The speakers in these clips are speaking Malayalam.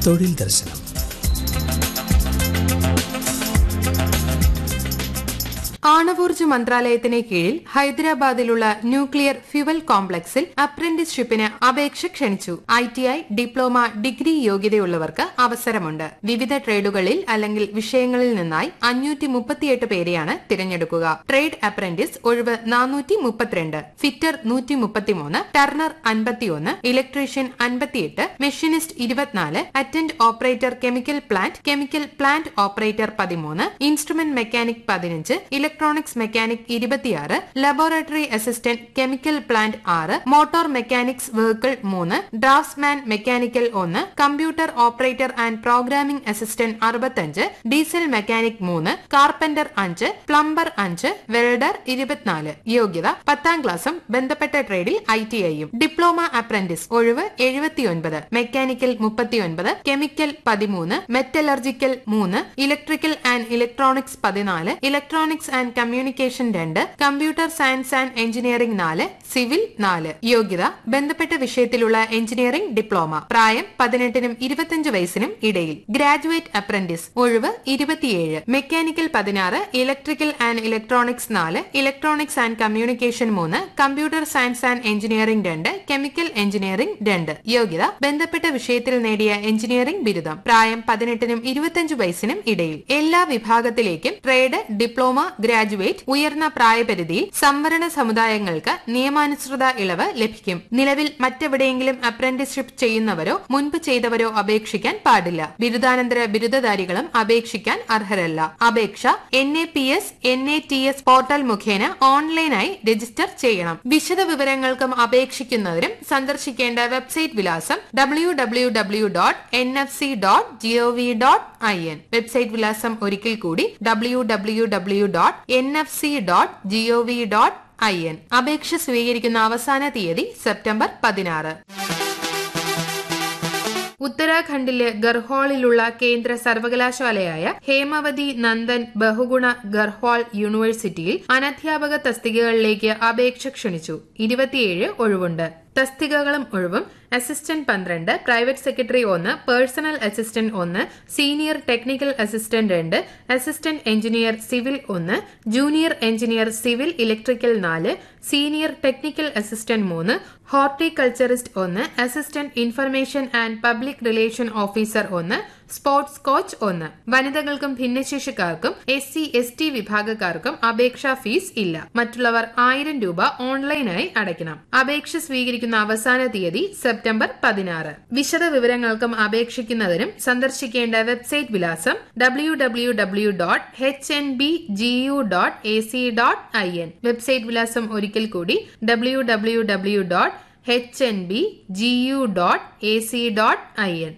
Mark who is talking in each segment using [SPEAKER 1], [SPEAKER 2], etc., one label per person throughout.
[SPEAKER 1] തൊഴിൽ ദർശനം
[SPEAKER 2] ആണവോർജ മന്ത്രാലയത്തിന് കീഴിൽ ഹൈദരാബാദിലുള്ള ന്യൂക്ലിയർ ഫ്യുവൽ കോംപ്ലക്സിൽ അപ്രന്റീസ്ഷിപ്പിന് അപേക്ഷ ക്ഷണിച്ചു I T I diploma degree യോഗ്യതയുള്ളവർക്ക് അവസരമുണ്ട് വിവിധ ട്രേഡുകളിൽ അല്ലെങ്കിൽ വിഷയങ്ങളിൽ നിന്നായി അഞ്ഞൂറ്റി മുപ്പത്തിയെട്ട് പേരെയാണ് തിരഞ്ഞെടുക്കുക ട്രേഡ് അപ്രന്റീസ് ഒഴിവ് നാനൂറ്റി മുപ്പത്തിരണ്ട് ഫിറ്റർ നൂറ്റി മുപ്പത്തിമൂന്ന് ടർണർ അൻപത്തിയൊന്ന് ഇലക്ട്രീഷ്യൻ അൻപത്തിയെട്ട് മെഷീനിസ്റ്റ് ഇരുപത്തിനാല് attend operator chemical plant chemical plant operator പതിമൂന്ന് ഇൻസ്ട്രുമെന്റ് മെക്കാനിക് പതിനഞ്ച് ഇലക്ട്രോണിക്സ് മെക്കാനിക് ഇരുപത്തിയാറ് ലബോറട്ടറി അസിസ്റ്റന്റ് കെമിക്കൽ പ്ലാന്റ് ആറ് മോട്ടോർ മെക്കാനിക്സ് വെഹിക്കിൾ മൂന്ന് ഡ്രാഫ്റ്റ്സ്മാൻ മെക്കാനിക്കൽ ഒന്ന് computer operator and programming assistant അറുപത്തഞ്ച് ഡീസൽ മെക്കാനിക് മൂന്ന് കാർപ്പന്റർ അഞ്ച് പ്ലംബർ അഞ്ച് വെൽഡർ ഇരുപത്തിനാല് യോഗ്യത പത്താം ക്ലാസ്സും ബന്ധപ്പെട്ട ട്രേഡിൽ ഐ ടി ഐയും ഡിപ്ലോമ അപ്രന്റീസ് ഒഴിവ് എഴുപത്തിയൊൻപത് മെക്കാനിക്കൽ മുപ്പത്തിയൊൻപത് കെമിക്കൽ പതിമൂന്ന് മെറ്റലർജിക്കൽ മൂന്ന് ഇലക്ട്രിക്കൽ ആൻഡ് ഇലക്ട്രോണിക്സ് പതിനാല് ഇലക്ട്രോണിക്സ് ആൻഡ് കമ്മ്യൂണിക്കേഷൻ രണ്ട് കമ്പ്യൂട്ടർ സയൻസ് ആൻഡ് എഞ്ചിനീയറിംഗ് നാല് സിവിൽ നാല് യോഗ്യത ബന്ധപ്പെട്ട വിഷയത്തിലുള്ള എഞ്ചിനീയറിംഗ് ഡിപ്ലോമ പ്രായം പതിനെട്ടിനും ഇരുപത്തിയഞ്ച് വയസ്സിനും ഇടയിൽ ഗ്രാജുവേറ്റ് അപ്രന്റീസ് ഒഴിവ് ഇരുപത്തിയേഴ് മെക്കാനിക്കൽ പതിനാറ് ഇലക്ട്രിക്കൽ ആൻഡ് ഇലക്ട്രോണിക്സ് നാല് ഇലക്ട്രോണിക്സ് ആൻഡ് കമ്മ്യൂണിക്കേഷൻ മൂന്ന് കമ്പ്യൂട്ടർ സയൻസ് ആൻഡ് എഞ്ചിനീയറിംഗ് രണ്ട് കെമിക്കൽ എഞ്ചിനീയറിംഗ് രണ്ട് യോഗ്യത ബന്ധപ്പെട്ട വിഷയത്തിൽ നേടിയ എഞ്ചിനീയറിംഗ് ബിരുദം പ്രായം പതിനെട്ടിനും ഇരുപത്തിയഞ്ച് വയസ്സിനും ഇടയിൽ എല്ലാ വിഭാഗത്തിലേക്കും ട്രേഡ് ഡിപ്ലോമ ഗ്രാജുവേറ്റ് ഉയർന്ന പ്രായപരിധിയിൽ സംവരണ സമുദായങ്ങൾക്ക് നിയമാനുസൃത ഇളവ് ലഭിക്കും നിലവിൽ മറ്റെവിടെയെങ്കിലും അപ്രന്റീസ്ഷിപ്പ് ചെയ്യുന്നവരോ മുൻപ് ചെയ്തവരോ അപേക്ഷിക്കാൻ പാടില്ല ബിരുദാനന്തര ബിരുദധാരികളും അപേക്ഷിക്കാൻ അർഹരല്ല അപേക്ഷ N A P S N A T S portal മുഖേന ഓൺലൈനായി രജിസ്റ്റർ ചെയ്യണം വിശദ വിവരങ്ങൾക്കും അപേക്ഷിക്കുന്നതിനും സന്ദർശിക്കേണ്ട വെബ്സൈറ്റ് വിലാസം W W W dot N F C dot G O V dot I N website വിലാസം ഒരിക്കൽ കൂടി W W W dot N F C dot G O V dot I N അപേക്ഷ സ്വീകരിക്കുന്ന അവസാന തീയതി സെപ്റ്റംബർ പതിനാറ് ഉത്തരാഖണ്ഡിലെ ഗർഹോളിലുള്ള കേന്ദ്ര സർവകലാശാലയായ ഹേമവതി നന്ദൻ ബഹുഗുണ ഗർഹ്വാൾ യൂണിവേഴ്സിറ്റിയിൽ അനധ്യാപക തസ്തികകളിലേക്ക് അപേക്ഷ ക്ഷണിച്ചു ഇരുപത്തിയേഴ് ഒഴിവുണ്ട് തസ്തികകളും ഒഴിവും അസിസ്റ്റന്റ് പന്ത്രണ്ട് പ്രൈവറ്റ് സെക്രട്ടറി ഒന്ന് പേഴ്സണൽ അസിസ്റ്റന്റ് ഒന്ന് സീനിയർ ടെക്നിക്കൽ അസിസ്റ്റന്റ് രണ്ട് അസിസ്റ്റന്റ് എഞ്ചിനീയർ സിവിൽ ഒന്ന് ജൂനിയർ എഞ്ചിനീയർ സിവിൽ ഇലക്ട്രിക്കൽ നാല് സീനിയർ ടെക്നിക്കൽ അസിസ്റ്റന്റ് മൂന്ന് ഹോർട്ടികൾച്ചറിസ്റ്റ് ഒന്ന് assistant information and public relation officer ഒന്ന് സ്പോർട്സ് കോച്ച് ഒന്ന് വനിതകൾക്കും ഭിന്നശേഷിക്കാർക്കും എസ് സി എസ് ടി വിഭാഗക്കാർക്കും അപേക്ഷാ ഫീസ് ഇല്ല മറ്റുള്ളവർ ആയിരം രൂപ ഓൺലൈനായി അടയ്ക്കണം അപേക്ഷ സ്വീകരിക്കുന്ന അവസാന തീയതി സെപ്റ്റംബർ പതിനാറ് വിശദ വിവരങ്ങൾക്കും അപേക്ഷിക്കുന്നതിനും സന്ദർശിക്കേണ്ട വെബ്സൈറ്റ് വിലാസം W W W dot H N B G U dot A C dot I N website വിലാസം ഒരിക്കൽ കൂടി W W W dot H N B G U dot A C dot I N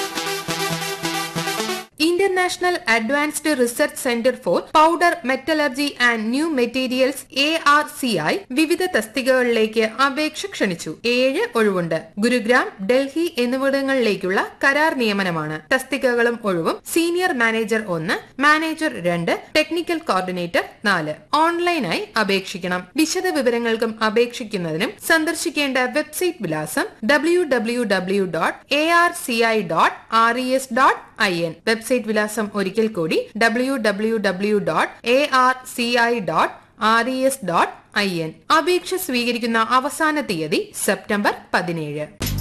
[SPEAKER 2] international advanced research centre for powder metallurgy and new materials A R C I വിവിധ തസ്തികകളിലേക്ക് അപേക്ഷ ക്ഷണിച്ചു ഏഴ് ഒഴിവുണ്ട് ഗുരുഗ്രാം ഡൽഹി എന്നിവിടങ്ങളിലേക്കുള്ള കരാർ നിയമനമാണ് തസ്തികകളും ഒഴിവും സീനിയർ മാനേജർ ഒന്ന് മാനേജർ രണ്ട് ടെക്നിക്കൽ കോർഡിനേറ്റർ നാല് ഓൺലൈനായി അപേക്ഷിക്കണം വിശദ വിവരങ്ങൾക്കും അപേക്ഷിക്കുന്നതിനും സന്ദർശിക്കേണ്ട വെബ്സൈറ്റ് വിലാസം W W W dot A R C I dot R E S dot I N website വിലാസം ഒരിക്കൽ കൂടി W W W dot A R C I dot R E S dot I N അപേക്ഷ സ്വീകരിക്കുന്ന അവസാന തീയതി സെപ്റ്റംബർ പതിനേഴ്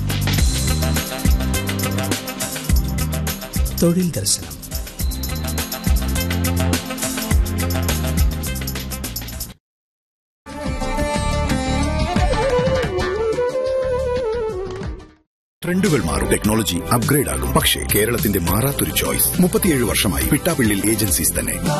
[SPEAKER 1] തൊഴിൽ ദർശനം
[SPEAKER 3] ട്രെൻഡുകൾ മാറും ടെക്നോളജി അപ്ഗ്രേഡ് ആകും പക്ഷേ കേരളത്തിന്റെ മാറാത്തൊരു ചോയ്സ് മുപ്പത്തിയേഴ് വർഷമായി പിട്ടാപ്പിള്ളിൽ ഏജൻസീസ് തന്നെ